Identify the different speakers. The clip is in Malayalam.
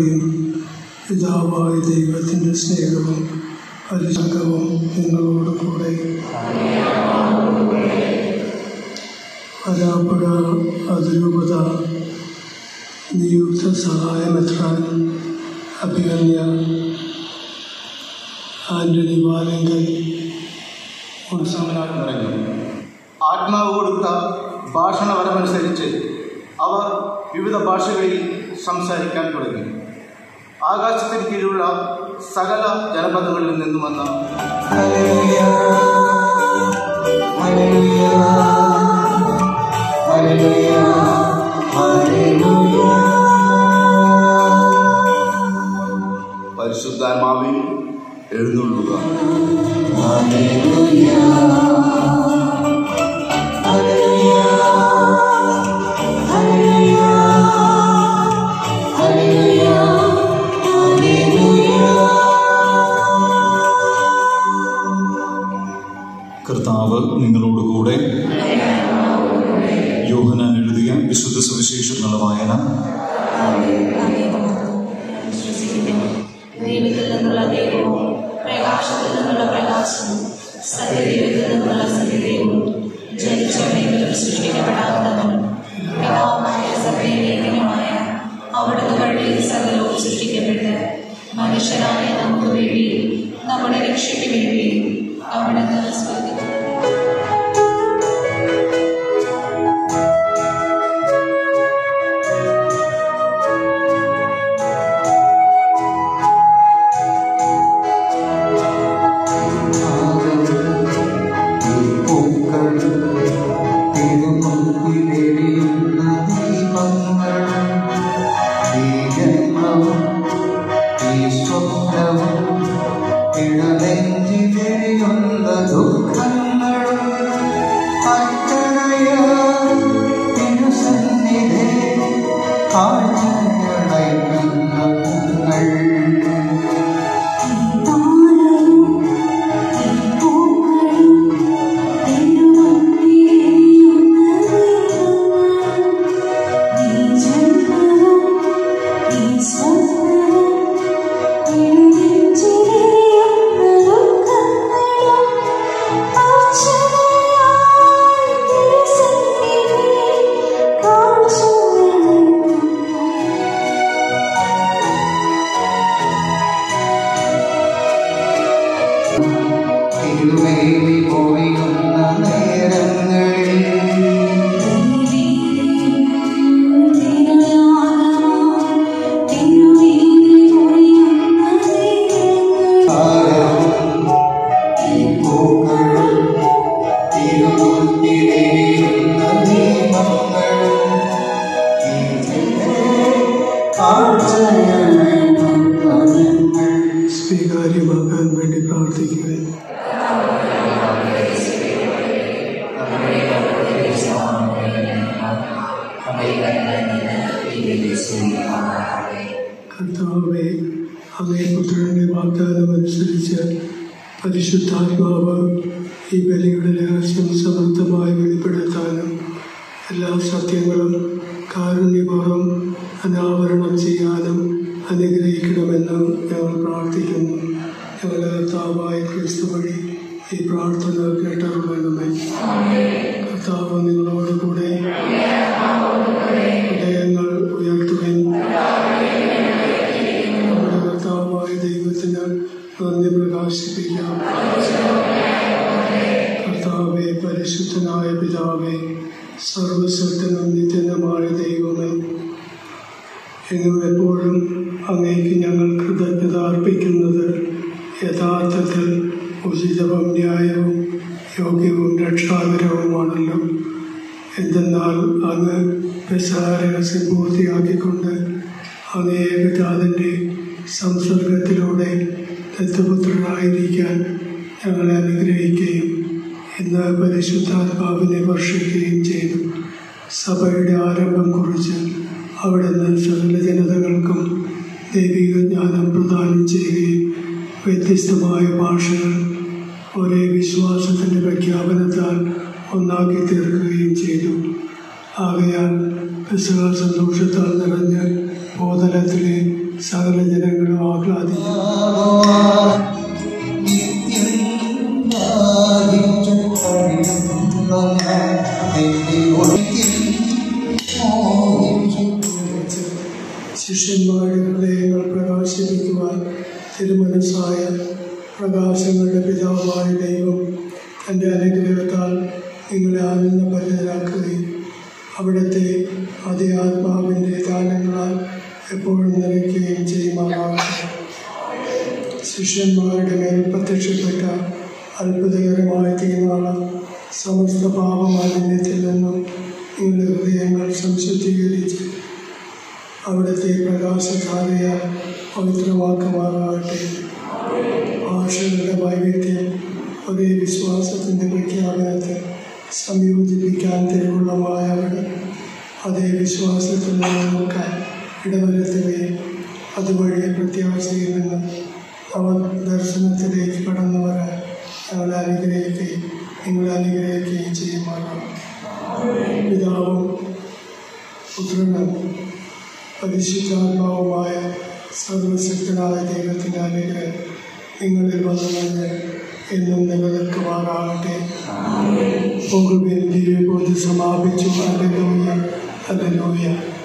Speaker 1: കൃപയും പിതാവായ ദൈവത്തിൻ്റെ സ്നേഹവും പരിസംഗവും നിങ്ങളോട് കൂടെ വരാപ്പുഴ അതിരൂപത നിയുക്ത സഹായമെത്രാൻ അഭിഗമ്യ ആന്റണി വാലങ്കൽ
Speaker 2: ഉത്സവനായി നിറഞ്ഞു ആത്മാവ് കൊടുത്ത ഭാഷണവരമനുസരിച്ച് അവർ വിവിധ ഭാഷകളിൽ സംസാരിക്കാൻ തുടങ്ങി ആകാശത്തിന് കീഴിലുള്ള സകല ജനപദങ്ങളിൽ നിന്നും വന്ന
Speaker 3: പരിശുദ്ധാത്മാവിൽ എഴുന്നള്ളുക
Speaker 4: കർത്താവ് നിങ്ങളോട് കൂടെ യോഹനാൻ എഴുതിയ വിശുദ്ധ സുവിശേഷങ്ങളുടെ വായന
Speaker 5: ദൈവത്തിൽ നിന്നുള്ള ദൈവവും പ്രകാശത്തിൽ നിന്നുള്ള പ്രകാശവും സത്യദൈവത്തിൽ നിന്നുള്ള സത്യദൈവവും ജനിച്ചവനെങ്കിലും സൃഷ്ടിക്കപ്പെടാത്തവനും പിതാവുമായ സത്യലേഖനമായ അവിടുന്ന് വഴി സകലവും സൃഷ്ടിക്കപ്പെട്ട് മനുഷ്യരായ നമുക്ക് വേണ്ടി നമ്മുടെ രക്ഷയ്ക്ക് വേണ്ടി അവിടുന്ന് സ്വർഗ്ഗത്തിൽ
Speaker 6: തിരുവേലി പൊഴിയുന്ന നേരങ്ങളിൽ
Speaker 1: സ്വീകാര്യമാക്കാൻ വേണ്ടി പ്രാർത്ഥിക്കുകയും കർത്താവെ അങ്ങേ പുത്രന്റെ വാഗ്ദാനം അനുസരിച്ച് പരിശുദ്ധാത്മാവ് ഈ ബലിയുടെ രഹസ്യം സമർത്ഥമായി വെളിപ്പെടുത്താനും എല്ലാ സത്യങ്ങളും കാരുണ്യപൂർവ്വം അനാവരണം ചെയ്യാനും അനുഗ്രഹിക്കണമെന്ന് ഞങ്ങൾ പ്രാർത്ഥിക്കുന്നു ഞങ്ങളുടെ കർത്താവായ ക്രിസ്തു വഴി ഈ പ്രാർത്ഥന കേട്ടറിയണമേ കർത്താവ് നിങ്ങളോട് കൂടെ ഹൃദയങ്ങൾ ഉയർത്തുകയും നമ്മുടെ കർത്താവായ ദൈവത്തിന് നന്ദി പ്രകാശിപ്പിക്കാം കർത്താവെ പരിശുദ്ധനായ പിതാവേ സർവശക്തനും നിത്യനുമായ ദൈവമേ എന്നും എപ്പോഴും അങ്ങേക്ക് ഞങ്ങൾ കൃതജ്ഞത അർപ്പിക്കുന്നത് യഥാർത്ഥത്തിൽ ഉചിതവും ന്യായവും യോഗ്യവും രക്ഷാകരവുമാണല്ലോ എന്തെന്നാൽ അങ്ങ് രഹസ്യം പൂർത്തിയാക്കിക്കൊണ്ട് അങ്ങേ പിതാവിൻ്റെ സംസർഗത്തിലൂടെ ദത്തപുത്രനായിരിക്കാൻ ഞങ്ങളെ അനുഗ്രഹിക്കുകയും ഇന്ന് പരിശുദ്ധാത്മാവിനെ വർഷിക്കുകയും ചെയ്തു സഭയുടെ ആരംഭം കുറിച്ച് അവിടുന്ന് സകല ജനതകൾക്കും ദൈവിക ജ്ഞാനം പ്രദാനം ചെയ്യുകയും വ്യത്യസ്തമായ ഭാഷകൾ ഒരേ വിശ്വാസത്തിൻ്റെ പ്രഖ്യാപനത്താൽ ഒന്നാക്കി തീർക്കുകയും ചെയ്തു ആകയാൽ പെസഹ സന്തോഷത്താൽ നിറഞ്ഞ് ഭൂതലത്തിലെ സകല ജനങ്ങളും ആഹ്ലാദിക്കും ശിഷ്യന്മാരുടെ ഹൃദയങ്ങൾ പ്രകാശിപ്പിക്കുവാൻ തിരുമനസ്സായ പ്രകാശങ്ങളുടെ പിതാവായ ദൈവം തൻ്റെ അനുഗ്രഹത്താൽ നിങ്ങളെ ആനന്ദഭരിതരാക്കുകയും അവിടുത്തെ അതേ ആത്മാവിൻ്റെ ദാനങ്ങളാൽ എപ്പോഴും നിറയ്ക്കുകയും ചെയ്യുമാറാകട്ടെ ശിഷ്യന്മാരുടെ മേൽ പ്രത്യക്ഷപ്പെട്ട അത്ഭുതകരമായ തീനാളം സമസ്ത പാപമാലിന്യത്തിൽ നിന്നും നിങ്ങളുടെ ഹൃദയങ്ങൾ സംശുദ്ധീകരിച്ച് അവിടുത്തെ പ്രകാശധാരയാൽ പവിത്രമാക്കുമാറാകട്ടെ ഭാഷകളുടെ വൈവിധ്യം ഒരേ വിശ്വാസത്തിൻ്റെ പ്രഖ്യാപനത്തെ സംയോജിപ്പിക്കാൻ തിരുവുള്ളമായ അവിടെ അതേ വിശ്വാസത്തിൽ നിലനിൽക്കാൻ ഇടവരുത്തുകയും അതുവഴി പ്രത്യാശയിൽ നിന്ന് നവദർശനത്തിലേക്ക് കടന്നു വരാൻ ഞങ്ങളെ അനുഗ്രഹിക്കുകയും നിങ്ങളെ അനുഗ്രഹിക്കുകയും ചെയ്യുമാറാം പിതാവും പുത്രനും പരിശുദ്ധാത്മാവുമായ സർവശക്തനായ ദൈവത്തിൻ്റെ അനുഗ്രഹം നിങ്ങളിൽ വന്നു നിന്ന് എന്നും നിലനിൽക്കുമാറാകട്ടെ പോകുവിൻ ദിവ്യബോധി സമാപിച്ചു അല്ലൂയ അല്ലൂയ